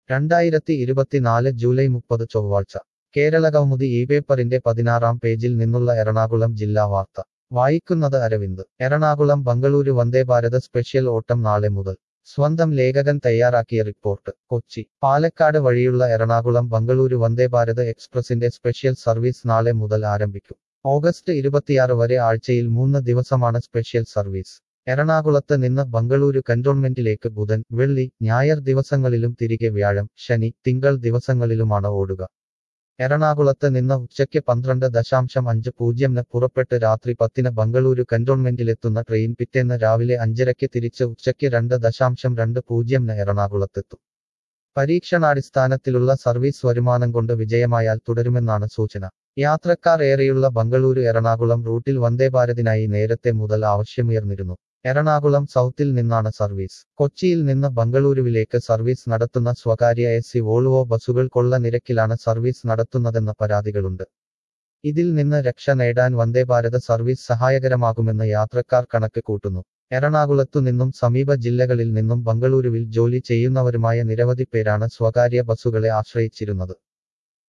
രണ്ടായിരത്തി ഇരുപത്തിനാല് ജൂലൈ മുപ്പത് ചൊവ്വാഴ്ച കേരളകൗമുദി ഈ പേപ്പറിന്റെ പതിനാറാം പേജിൽ നിന്നുള്ള എറണാകുളം ജില്ലാ വാർത്ത വായിക്കുന്നത് അരവിന്ദ് എറണാകുളം ബംഗളൂരു വന്ദേഭാരത് സ്പെഷ്യൽ ഓട്ടം നാളെ മുതൽ സ്വന്തം ലേഖകൻ തയ്യാറാക്കിയ റിപ്പോർട്ട് കൊച്ചി പാലക്കാട് വഴിയുള്ള എറണാകുളം ബംഗളൂരു വന്ദേഭാരത് എക്സ്പ്രസിന്റെ സ്പെഷ്യൽ സർവീസ് നാളെ മുതൽ ആരംഭിക്കും ഓഗസ്റ്റ് ഇരുപത്തിയാറ് വരെ ആഴ്ചയിൽ മൂന്ന് ദിവസമാണ് സ്പെഷ്യൽ സർവീസ് എറണാകുളത്ത് നിന്ന് ബംഗളൂരു കന്റോൺമെന്റിലേക്ക് ബുധൻ വെള്ളി ഞായർ ദിവസങ്ങളിലും തിരികെ വ്യാഴം ശനി തിങ്കൾ ദിവസങ്ങളിലുമാണ് ഓടുക എറണാകുളത്ത് നിന്ന് ഉച്ചയ്ക്ക് പന്ത്രണ്ട് ദശാംശം അഞ്ച് പൂജ്യംന് പുറപ്പെട്ട് രാത്രി പത്തിന് ബംഗളൂരു കന്റോൺമെന്റിലെത്തുന്ന ട്രെയിൻ പിറ്റേന്ന് രാവിലെ അഞ്ചരയ്ക്ക് തിരിച്ച് ഉച്ചയ്ക്ക് രണ്ട് ദശാംശം രണ്ട് പൂജ്യംന് എറണാകുളത്തെത്തും പരീക്ഷണാടിസ്ഥാനത്തിലുള്ള സർവീസ് വരുമാനം കൊണ്ട് വിജയമായാൽ തുടരുമെന്നാണ് സൂചന യാത്രക്കാർ ഏറെയുള്ള ബംഗളൂരു എറണാകുളം റൂട്ടിൽ വന്ദേഭാരതിനായി നേരത്തെ മുതൽ ആവശ്യമുയർന്നിരുന്നു എറണാകുളം സൗത്തിൽ നിന്നാണ് സർവീസ് കൊച്ചിയിൽ നിന്ന് ബംഗളൂരുവിലേക്ക് സർവീസ് നടത്തുന്ന സ്വകാര്യ എസ് സി വോൾവോ ബസുകൾ കൊള്ള നിരക്കിലാണ് സർവീസ് നടത്തുന്നതെന്ന പരാതികളുണ്ട് ഇതിൽ നിന്ന് രക്ഷ നേടാൻ വന്ദേഭാരത് സർവീസ് സഹായകരമാകുമെന്ന് യാത്രക്കാർ കണക്ക് കൂട്ടുന്നു എറണാകുളത്തു നിന്നും സമീപ ജില്ലകളിൽ നിന്നും ബംഗളൂരുവിൽ ജോലി ചെയ്യുന്നവരുമായ നിരവധി പേരാണ് സ്വകാര്യ ബസുകളെ ആശ്രയിച്ചിരുന്നത്